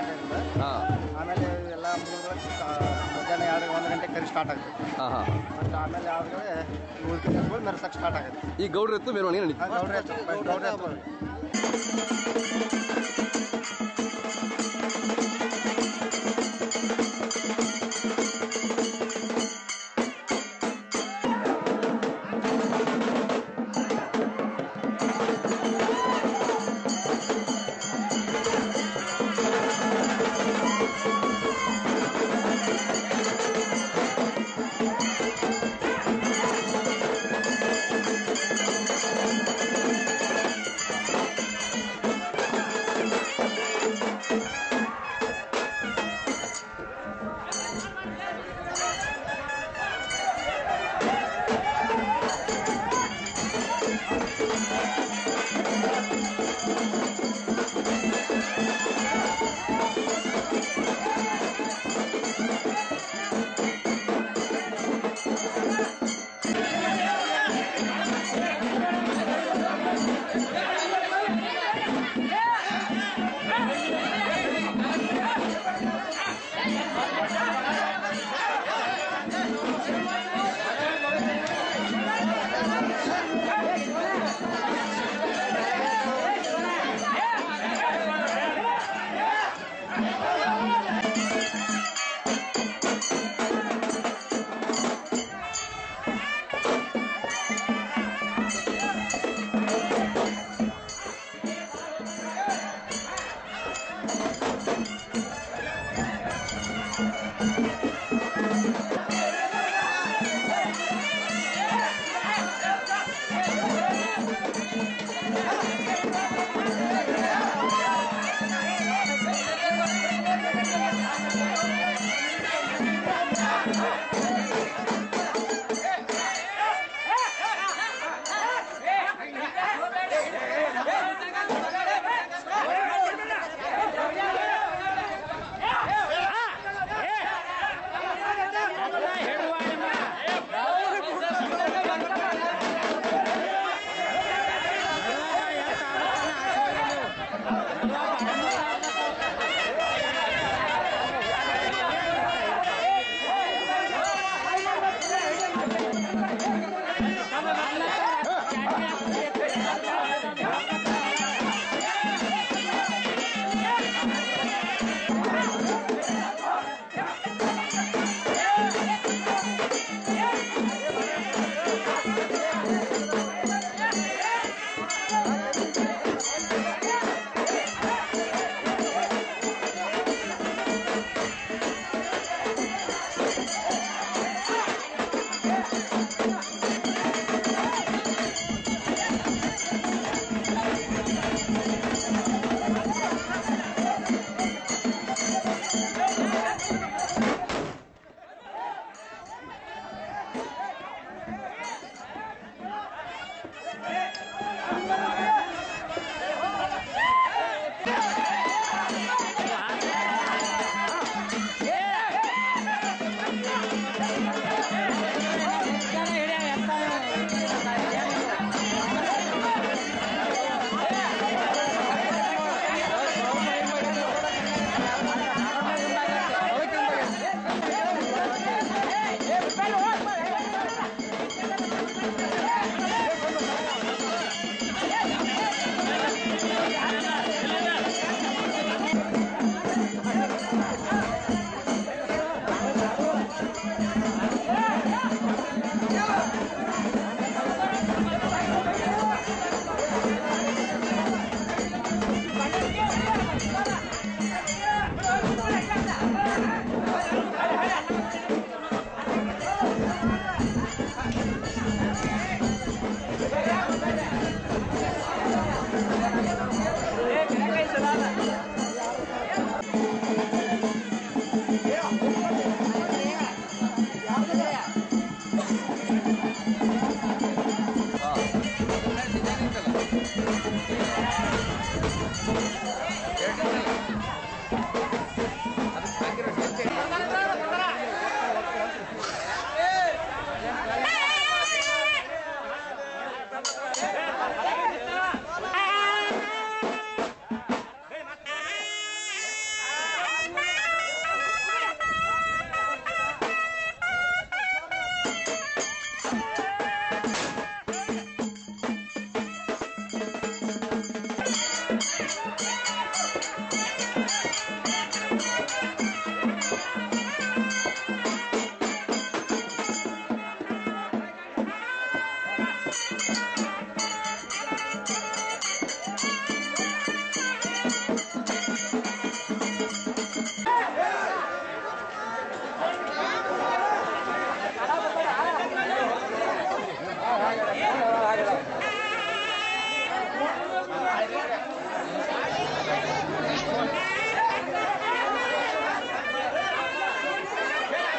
ಗಂಟೆಯಿಂದ ಹಾಂ ಆಮೇಲೆ ಎಲ್ಲ ಮುಗಿದ್ರೆ ಮಧ್ಯಾಹ್ನ ಎರಡು ಒಂದು ಗಂಟೆ ಕರಿ ಸ್ಟಾರ್ಟ್ ಆಗುತ್ತೆ ಹಾಂ ಹಾಂ ಮತ್ತು ಆಮೇಲೆ ಆದ್ಮೇಲೆ ಉಳ್ಕಿದ ಎತ್ತುಗಳು ಮೆರೆಸಕ್ಕೆ ಸ್ಟಾರ್ಟ್ ಆಗುತ್ತೆ ಈ ಗೌಡ್ರ ಎತ್ತು ಮೆರವಣಿಗೆ ನಡೀತು ಆ ಗೌಡ್ರ ಎತ್ತು ಗೌಡ್ರ ಎತ್ತುಗಳು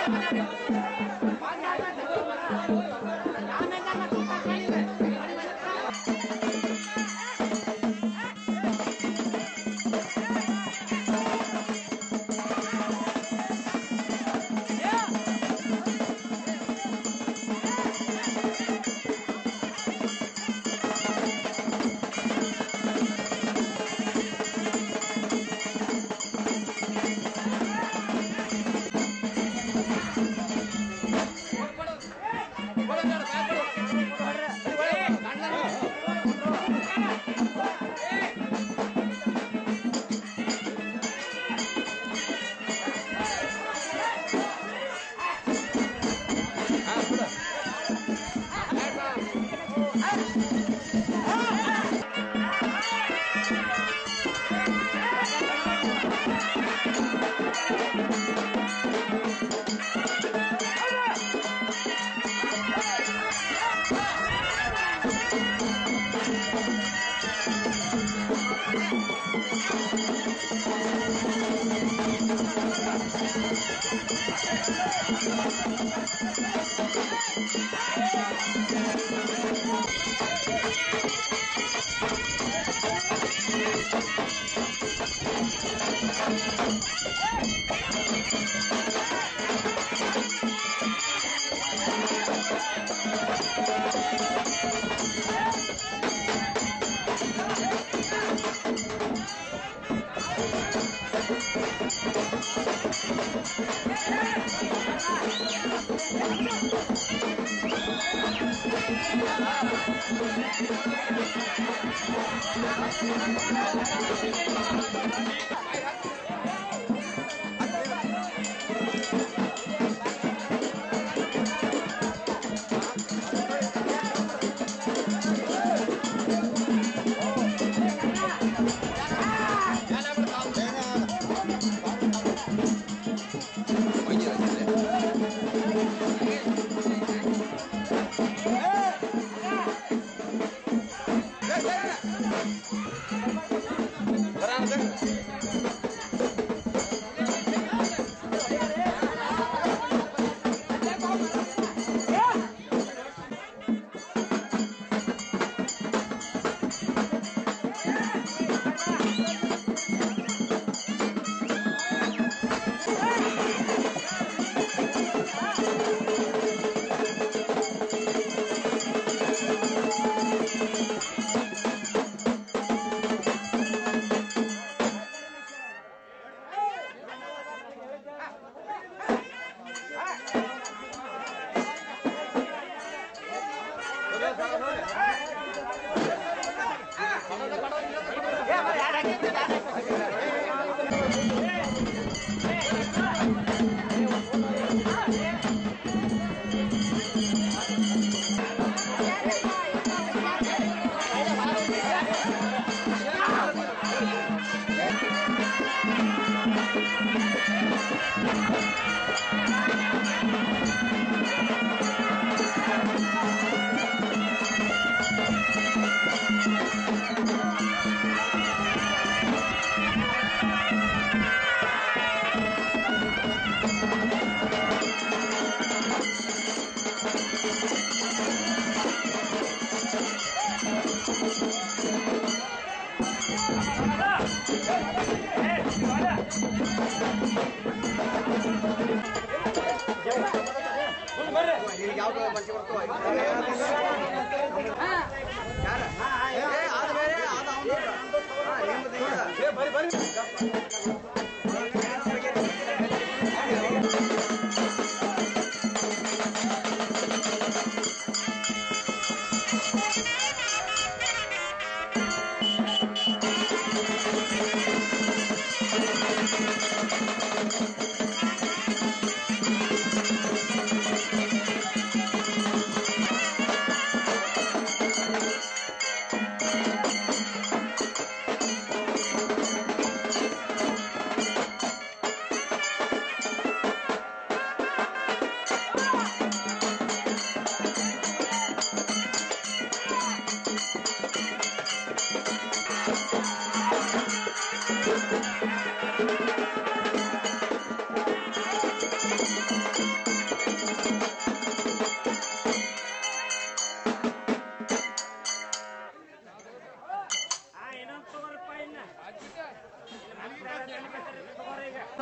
¡Vamos!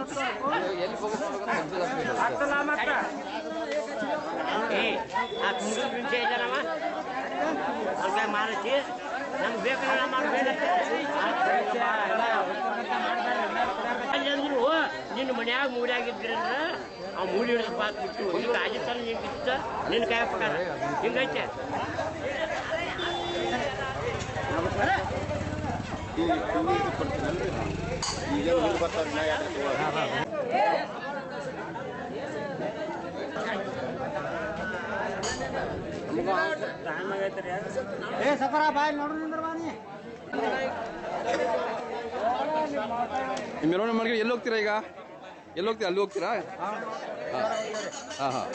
ಏ ಆ ತುಂಗದ ಗುಂಚೆ ಇದ್ದಾನವ ಅವ್ರ ಮಾರತಿ ನಮ್ಗೆ ಬೇಕಾದ್ರೆ ನಾವು ಮಾಡ್ಬೇಕು ಅಲ್ಲಿ ಅಂದ್ರು ನಿನ್ನ ಮನ್ಯಾಗ ಮೂಲ್ಯಾಗಿದ್ರಂದ್ರ ಅವ್ ಮೂಲಿ ಹಿಡಿದು ಪಾತ್ ಬಿಟ್ಟು ಈಗ ರಾಜಸ್ಥಾನ ನಿಂಗೆ ಇತ್ತ ನಿನ್ನ ಕೈ ಪ್ರಕಾರ ಹಿಂಗೈತೆ ಈಗ ನೀರು ಬರ್ತಾವೆ ಇನ್ನ ಎರಡು ತಿಂಗಳು. ಏ ಸಫರ ಬಾಯ್ ನೋಡ್ರಿ ನಿಂದ್ರ ಬಾನಿ ಈ ಮೆರವಣಿಗೆ ಮಾಡಿ ಎಲ್ಲಿ ಹೋಗ್ತೀರಾ ಈಗ ಎಲ್ಲಿ ಹೋಗ್ತೀರಾ ಅಲ್ಲಿ ಹೋಗ್ತೀರಾ ಹಾಂ ಹಾಂ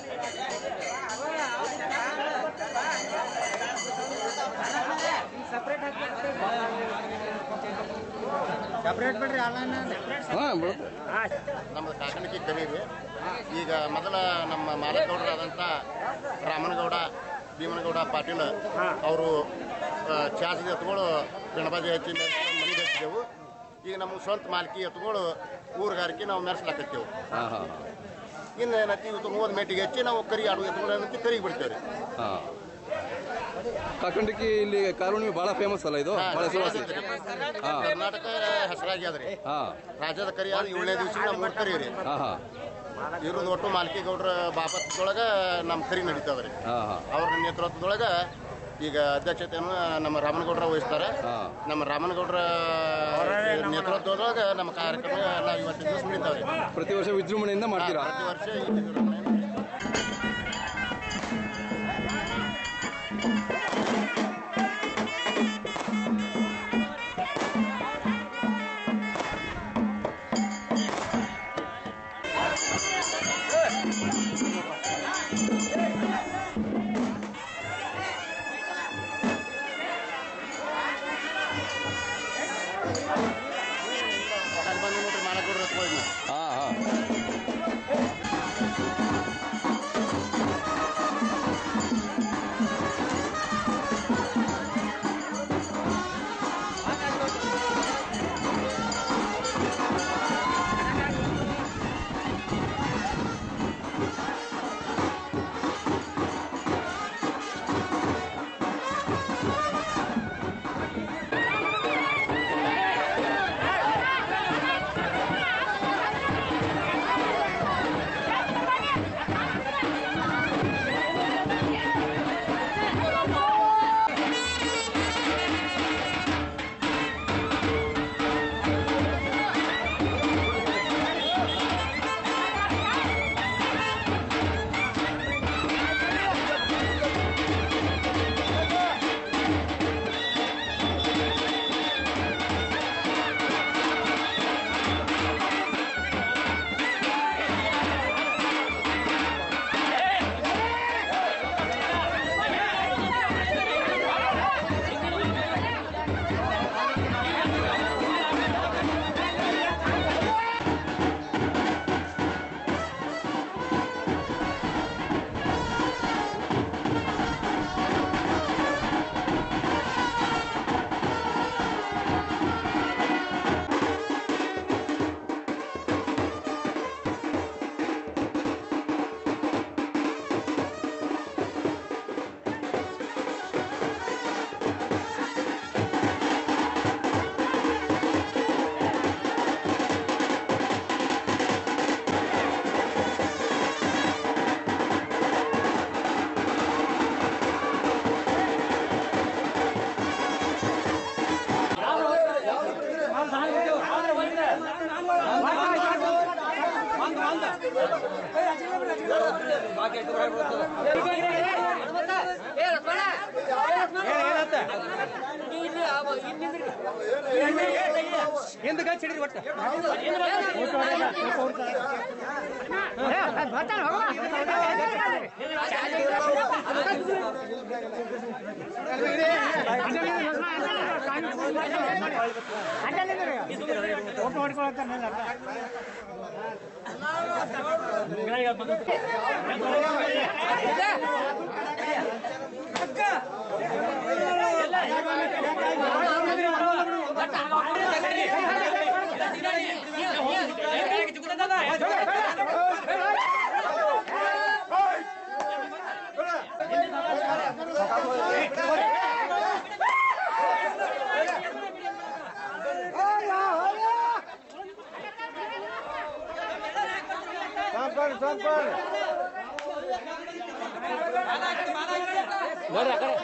ಸಪ್ರೇಟ್ ಬಿಡ್ರಿ ಆನ್ಲೈನ್ ಹಾಂ ಬರುತ್ತೆ ನಮ್ಮದು ಕಾಕಣಿಕೆ ಕರೀರಿ ಈಗ ಮೊದಲ ನಮ್ಮ ಮಾಲಕಗೌಡರಾದಂಥ ರಾಮನಗೌಡ ಭೀಮನಗೌಡ ಪಾಟೀಲ್ ಅವರು ಚಾರ್ಜ್ ಎತ್ಗಳು ಗಣಪತಿ ಹಚ್ಚಿ ಮೆರೆಸ್ಕೊಂಡು ಮನೆಗೆ ಹಚ್ಚಿದೆವು ಈಗ ನಮ್ಮ ಸ್ವಂತ ಮಾಲಕಿ ಎತ್ಗಳು ಊರುಗಾರಿಕೆ ನಾವು ಮೆರೆಸ್ಲಾಕತ್ತೇವು ಹಾಂ ಹಾಂ ಇನ್ನು ಏನೈತಿ ಇವತ್ತು ಹೋದ ಮೇಟಿಗೆ ಹಚ್ಚಿ ನಾವು ಕರಿ ಆಡು ಎತ್ಗಳು ಏನೈತಿ ಕರಿಗೆ ಬಿಡ್ತೇವೆ ರೀ ಹಾಂ ಕಾಕಂಡಿಕಿ ಇಲ್ಲಿ ಕಾರುಣಿಮೆ ಭಾಳ ಫೇಮಸ್ ಅಲ್ಲ ಇದು ಭಾಳ ಹೆಸರುವಾಸಿ ಹಾಂ ಕರ್ನಾಟಕ ಹೆಸರಾಗ್ಯದ್ರಿ ಹಾಂ ರಾಜ್ಯದ ಕರಿ ಆದ ಏಳನೇ ದಿವಸ ನಾವು ಮೂರು ಕರಿ ರೀ ಹಾಂ ಹಾಂ ಇರೋದು ಒಟ್ಟು ಮಾಲಕಿ ಗೌಡ್ರ ಬಾಪತ್ದೊಳಗೆ ನಮ್ಮ ಕರಿ ನಡೀತದ್ರಿ ಹಾಂ ಹಾಂ ಅವ್ರ ನೇತೃತ್ವದೊಳಗೆ ಈಗ ಅಧ್ಯಕ್ಷತೆಯನ್ನು ನಮ್ಮ ರಾಮನಗೌಡರ ವಹಿಸ್ತಾರೆ ಹಾ. ನಮ್ಮ ರಾಮನಗೌಡರ ನೇತೃತ್ವದೊಳಗೆ ನಮ್ಮ ಕಾರ್ಯಕ್ರಮ ಎಲ್ಲ ಇವತ್ತಿನ ದಿವಸ ನಡೀತಾವ್ರಿ ಪ್ರತಿ ವರ್ಷ ವಿಜೃಂಭಣೆಯಿಂದ ಮಾಡ್ತೀರಾ ಪ್ರತಿ ವರ್ಷ ಈ ವಿಜೃಂಭಣೆ ಅಲ್ಲಿ ಬಂದು ನೋಡ್ರಿ ಮಾಲಕಗೌಡರ ಹತ್ರ ಹೋಗಿ ಹಾಂ ಹಾಂ ಅಕ್ಕ ನೋಡ್ರಿ ಆ ಕಡೆ